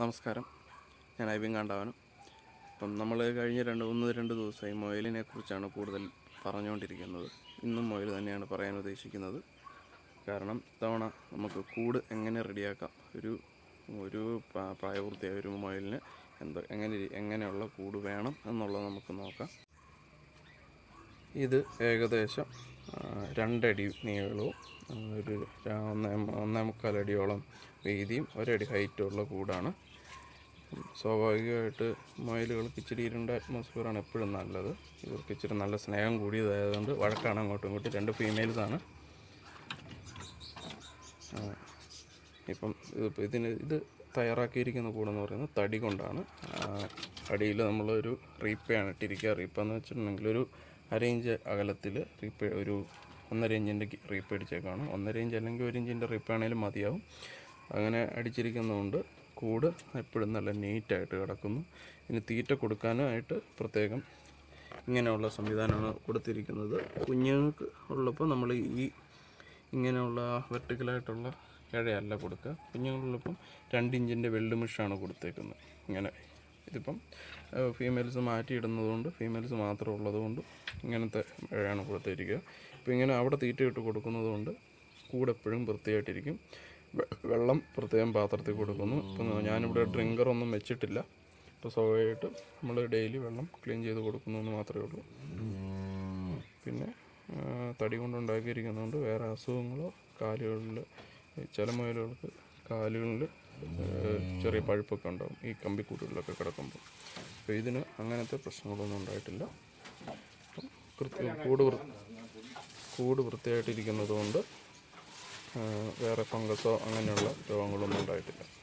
നമസ്കാരം ഞാൻ ഐബിൻ കാണ്ടാവനം ഇപ്പം നമ്മൾ കഴിഞ്ഞ രണ്ട് ഒന്ന് രണ്ട് ദിവസമായി മൊയലിനെ കുറിച്ചാണ് കൂടുതൽ പറഞ്ഞുകൊണ്ടിരിക്കുന്നത് ഇന്നും മൊയൽ തന്നെയാണ് പറയാൻ ഉദ്ദേശിക്കുന്നത് കാരണം ഇത്തവണ നമുക്ക് കൂട് എങ്ങനെ റെഡിയാക്കാം ഒരു ഒരു പ്രാ- പ്രായപൂർത്തിയായ ഒരു മൊയലിന് എന്ത് എങ്ങനെ ഇരി- എങ്ങനെയുള്ള കൂട് വേണം എന്നുള്ളത് നമുക്ക് നോക്കാം ഇത് ഏകദേശം ആ, രണ്ടടി നീളവും ആ, ഒരു ര- ഒന്നേ ഒന്നേ മുക്കാൽ അടിയോളം വീതിയും ഒരടി ഹൈറ്റുള്ള കൂടാണ് സ്വാഭാവികമായിട്ട് മുയലുകൾക്ക് ഇച്ചിരി ഇരുണ്ട അറ്റ്മോസ്ഫിയറാണ് എപ്പോഴും നല്ലത് ഇവർക്ക് ഇച്ചിരി നല്ല സ്നേഹം കൂടിയതായതുകൊണ്ട് വഴക്കാണ് അങ്ങോട്ടും ഇങ്ങോട്ടും രണ്ട് ഫീമെയിൽസാണ് ഇപ്പം ഇതിപ്പോൾ ഇതിന് ഇത് തയ്യാറാക്കിയിരിക്കുന്ന കൂടെന്ന് പറയുന്നത് തടി കൊണ്ടാണ് അടിയിൽ നമ്മളൊരു റീപ്പയാണ് ഇട്ടിരിക്കുക റീപ്പെന്ന് വെച്ചിട്ടുണ്ടെങ്കിൽ ഒരു അര ഇഞ്ച് അകലത്തിൽ റീപ്പ് ഒരു ഒന്നര ഇഞ്ചിൻ്റെ റീപ്പ് അടിച്ചേക്കാണ് ഒന്നര ഇഞ്ച് അല്ലെങ്കിൽ ഒരു ഇഞ്ചിൻ്റെ റീപ്പ് ആണെങ്കിലും മതിയാവും അങ്ങനെ അടിച്ചിരിക്കുന്നതുകൊണ്ട് കൂട് എപ്പോഴും നല്ല നീറ്റായിട്ട് കിടക്കുന്നു ഇനി തീറ്റ കൊടുക്കാനായിട്ട് പ്രത്യേകം ഇങ്ങനെയുള്ള സംവിധാനമാണ് കൊടുത്തിരിക്കുന്നത് കുഞ്ഞുങ്ങൾക്ക് ഉള്ളപ്പോൾ നമ്മൾ ഈ ഇങ്ങനെയുള്ള വെർട്ടിക്കലായിട്ടുള്ള ഇഴയല്ല കൊടുക്കുക കുഞ്ഞുങ്ങളിലിപ്പം രണ്ട് ഇഞ്ചിൻ്റെ വെള്ളുമിഷാണ് കൊടുത്തേക്കുന്നത് ഇങ്ങനെ ഇതിപ്പം ഫീമെയിൽസ് മാറ്റിയിടുന്നതുകൊണ്ട് ഫീമെയിൽസ് മാത്രം ഉള്ളതുകൊണ്ട് ഇങ്ങനത്തെ ഇഴയാണ് കൊടുത്തിരിക്കുക ഇപ്പം ഇങ്ങനെ അവിടെ തീറ്റ ഇട്ട് കൊടുക്കുന്നത് കൊണ്ട് കൂടെ എപ്പോഴും വൃത്തിയായിട്ടിരിക്കും വെ- വെള്ളം പ്രത്യേകം പാത്രത്തിൽ കൊടുക്കുന്നു ഇപ്പം ഞാനിവിടെ ഡ്രിങ്കറൊന്നും വെച്ചിട്ടില്ല ഇപ്പോൾ സ്വാഭാവികമായിട്ടും നമ്മൾ ഡെയിലി വെള്ളം ക്ലീൻ ചെയ്ത് കൊടുക്കുന്നു എന്ന് മാത്രമേ ഉള്ളൂ പിന്നെ ആ, തടി കൊണ്ടുണ്ടാക്കിയിരിക്കുന്നതുകൊണ്ട് വേറെ അസുഖങ്ങളോ കാലുകളിൽ ചില മുയലുകൾക്ക് കാലുകളിൽ ചെറിയ പഴുപ്പൊക്കെ ഉണ്ടാവും ഈ കമ്പിക്കൂട്ടുകളിലൊക്കെ കിടക്കുമ്പോൾ അപ്പോൾ ഇതിന് അങ്ങനത്തെ പ്രശ്നങ്ങളൊന്നും ഉണ്ടായിട്ടില്ല അപ്പം കൃത്യം കൂട് വൃ കൂട് വൃത്തിയായിട്ടിരിക്കുന്നത് കൊണ്ട് ആ, വേറെ ഫംഗസോ അങ്ങനെയുള്ള രോഗങ്ങളൊന്നും ഉണ്ടായിട്ടില്ല